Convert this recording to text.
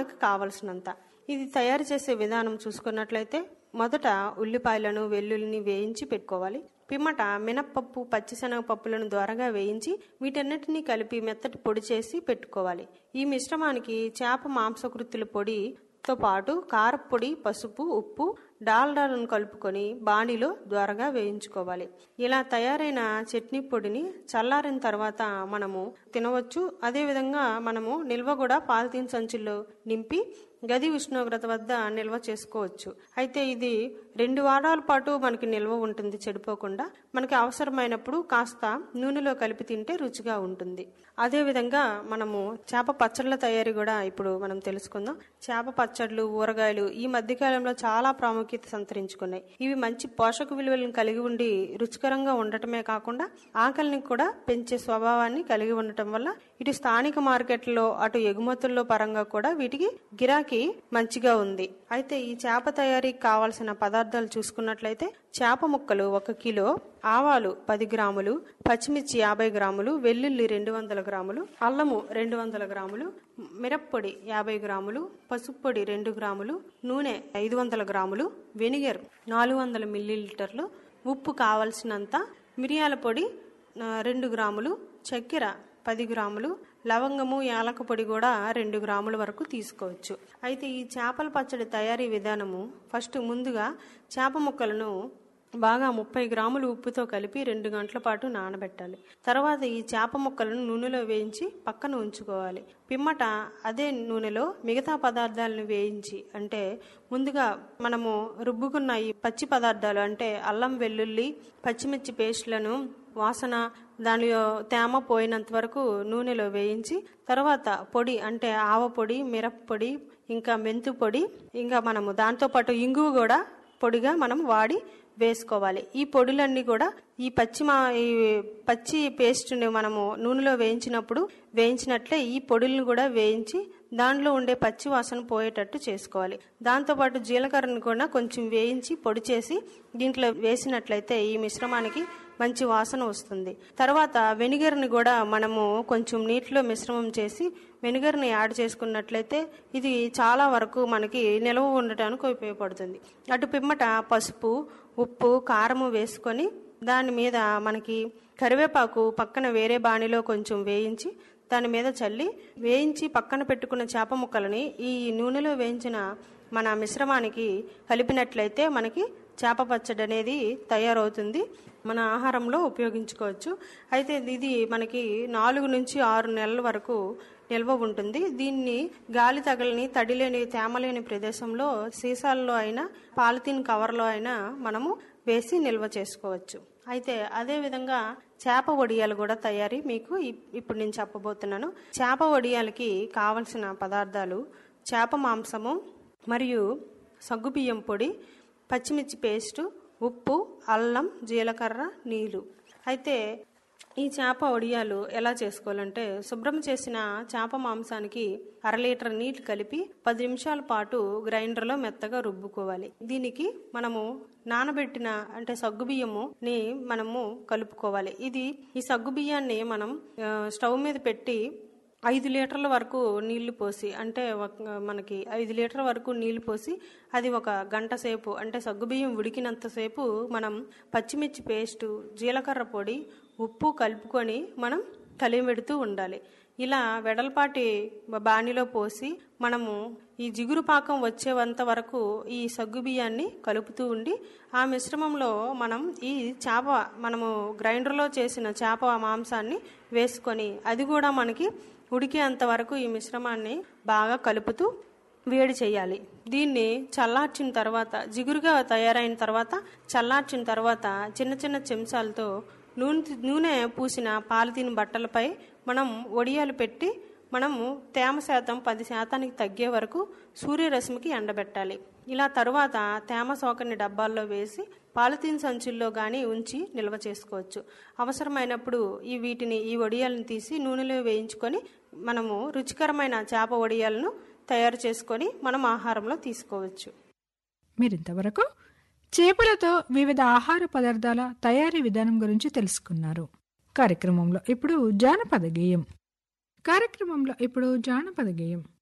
మనకు కావలసినంత ఇది తయారు చేసే విధానం చూసుకున్నట్లయితే మొదట ఉల్లిపాయలను వెల్లుల్లిని వేయించి పెట్టుకోవాలి పిమ్మట మినప్పప్పు పచ్చిశనగపప్పులను ద్వారగా వేయించి వీటన్నిటిని కలిపి మెత్తటి పొడి చేసి పెట్టుకోవాలి ఈ మిశ్రమానికి చేప మాంసకృతుల పొడితో పాటు కారపొడి పసుపు ఉప్పు డాల్డాలను కలుపుకొని బాణీలో ద్వారగా వేయించుకోవాలి ఇలా తయారైన చట్నీ పొడిని చల్లారిన తర్వాత మనము తినవచ్చు అదేవిధంగా మనము నిల్వ కూడా పాలిథీన్ సంచుల్లో నింపి గది ఉష్ణోగ్రత వద్ద నిల్వ చేసుకోవచ్చు అయితే ఇది రెండు వారాల పాటు మనకి నిల్వ ఉంటుంది చెడిపోకుండా మనకి అవసరమైనప్పుడు కాస్త నూనెలో కలిపి తింటే రుచిగా ఉంటుంది అదేవిధంగా మనము చేప పచ్చళ్ళ తయారీ కూడా ఇప్పుడు మనం తెలుసుకుందాం చేప పచ్చళ్ళు ఊరగాయలు ఈ మధ్యకాలంలో చాలా ప్రాముఖ్యత సంతరించుకున్నాయి ఇవి మంచి పోషక విలువలను కలిగి ఉండి రుచికరంగా ఉండటమే కాకుండా ఆకలిని కూడా పెంచే స్వభావాన్ని కలిగి ఉండటం వల్ల ఇటు స్థానిక మార్కెట్లో అటు ఎగుమతుల్లో పరంగా కూడా వీటికి గిరాకీ మంచిగా ఉంది అయితే ఈ చేప తయారీకి కావాల్సిన పదార్థాలు చూసుకున్నట్లయితే చేప ముక్కలు ఒక కిలో ఆవాలు పది గ్రాములు పచ్చిమిర్చి యాభై గ్రాములు వెల్లుల్లి రెండు వందల గ్రాములు అల్లము రెండు వందల గ్రాములు మిరప్పొడి యాభై గ్రాములు పసుపు పొడి రెండు గ్రాములు నూనె ఐదు వందల గ్రాములు వెనిగర్ నాలుగు వందల మిల్లీలీటర్లు ఉప్పు కావలసినంత మిరియాల పొడి ఆ, రెండు గ్రాములు చక్కెర పది గ్రాములు లవంగము యాలక పొడి కూడా రెండు గ్రాముల వరకు తీసుకోవచ్చు అయితే ఈ చేపల పచ్చడి తయారీ విధానము ఫస్ట్ ముందుగా చేప ముక్కలను బాగా ముప్పై గ్రాములు ఉప్పుతో కలిపి రెండు గంటల పాటు నానబెట్టాలి తర్వాత ఈ చేప ముక్కలను నూనెలో వేయించి పక్కన ఉంచుకోవాలి పిమ్మట అదే నూనెలో మిగతా పదార్థాలను వేయించి అంటే ముందుగా మనము రుబ్బుకున్న ఈ పచ్చి పదార్థాలు అంటే అల్లం వెల్లుల్లి పచ్చిమిర్చి పేస్ట్లను వాసన దానిలో తేమ పోయినంత వరకు నూనెలో వేయించి తర్వాత పొడి అంటే ఆవ పొడి మిరప పొడి ఇంకా మెంతు పొడి ఇంకా మనము దాంతోపాటు ఇంగువ కూడా పొడిగా మనం వాడి వేసుకోవాలి ఈ పొడులన్నీ కూడా ఈ పచ్చి మా ఈ పచ్చి పేస్ట్ని మనము నూనెలో వేయించినప్పుడు వేయించినట్లే ఈ పొడులను కూడా వేయించి దాంట్లో ఉండే పచ్చి వాసన పోయేటట్టు చేసుకోవాలి దాంతోపాటు జీలకర్రను కూడా కొంచెం వేయించి పొడి చేసి దీంట్లో వేసినట్లయితే ఈ మిశ్రమానికి మంచి వాసన వస్తుంది తర్వాత వెనిగర్ని కూడా మనము కొంచెం నీటిలో మిశ్రమం చేసి వెనిగర్ని యాడ్ చేసుకున్నట్లయితే ఇది చాలా వరకు మనకి నిల్వ ఉండటానికి ఉపయోగపడుతుంది అటు పిమ్మట పసుపు ఉప్పు కారము వేసుకొని దాని మీద మనకి కరివేపాకు పక్కన వేరే బాణిలో కొంచెం వేయించి దాని మీద చల్లి వేయించి పక్కన పెట్టుకున్న చేప ముక్కలని ఈ నూనెలో వేయించిన మన మిశ్రమానికి కలిపినట్లయితే మనకి చేప పచ్చడి అనేది తయారవుతుంది మన ఆహారంలో ఉపయోగించుకోవచ్చు అయితే ఇది మనకి నాలుగు నుంచి ఆరు నెలల వరకు నిల్వ ఉంటుంది దీన్ని గాలి తగలని తడిలేని తేమలేని ప్రదేశంలో సీసాల్లో అయినా పాలిథిన్ కవర్లో అయినా మనము వేసి నిల్వ చేసుకోవచ్చు అయితే అదే విధంగా చేప వడియాలు కూడా తయారీ మీకు ఇప్- ఇప్పుడు నేను చెప్పబోతున్నాను చేప వడియాలకి కావలసిన పదార్థాలు చేప మాంసము మరియు సగ్గుబియ్యం పొడి పచ్చిమిర్చి పేస్టు ఉప్పు అల్లం జీలకర్ర నీళ్ళు అయితే ఈ చేప వడియాలు ఎలా చేసుకోవాలంటే శుభ్రం చేసిన చేప మాంసానికి అర లీటర్ నీళ్లు కలిపి పది నిమిషాల పాటు గ్రైండర్లో మెత్తగా రుబ్బుకోవాలి దీనికి మనము నానబెట్టిన అంటే సగ్గుబియ్యము ని మనము కలుపుకోవాలి ఇది ఈ సగ్గుబియ్యాన్ని మనం ఆ, స్టవ్ మీద పెట్టి ఐదు లీటర్ల వరకు నీళ్లు పోసి అంటే ఒక- మనకి ఐదు లీటర్ల వరకు నీళ్లు పోసి అది ఒక గంట సేపు అంటే సగ్గుబియ్యం ఉడికినంత సేపు మనం పచ్చిమిర్చి పేస్టు జీలకర్ర పొడి ఉప్పు కలుపుకొని మనం కలిపెడుతూ ఉండాలి ఇలా వెడల్పాటి బాణిలో పోసి మనము ఈ జిగురు పాకం వచ్చేంత వరకు ఈ సగ్గుబియ్యాన్ని కలుపుతూ ఉండి ఆ మిశ్రమంలో మనం ఈ చేప మనము గ్రైండర్లో చేసిన చేప మాంసాన్ని వేసుకొని అది కూడా మనకి ఉడికేంత వరకు ఈ మిశ్రమాన్ని బాగా కలుపుతూ వేడి చేయాలి దీన్ని చల్లార్చిన తర్వాత జిగురుగా తయారైన తర్వాత చల్లార్చిన తర్వాత చిన్న చిన్న చెంచాలతో నూనె నూనె పూసిన పాలిథీన్ బట్టలపై మనం ఒడియాలు పెట్టి మనము తేమ శాతం పది శాతానికి తగ్గే వరకు సూర్యరశ్మికి ఎండబెట్టాలి ఇలా తరువాత తేమ సోకని డబ్బాల్లో వేసి పాలిథీన్ సంచుల్లో గాని ఉంచి నిల్వ చేసుకోవచ్చు అవసరమైనప్పుడు ఈ వీటిని ఈ వడియాలను తీసి నూనెలో వేయించుకొని మనము రుచికరమైన చేప వడియాలను తయారు చేసుకొని మనం ఆహారంలో తీసుకోవచ్చు మీరింతవరకు చేపలతో వివిధ ఆహార పదార్థాల తయారీ విధానం గురించి తెలుసుకున్నారు కార్యక్రమంలో ఇప్పుడు జానపద గేయం కార్యక్రమంలో ఇప్పుడు జానపద గేయం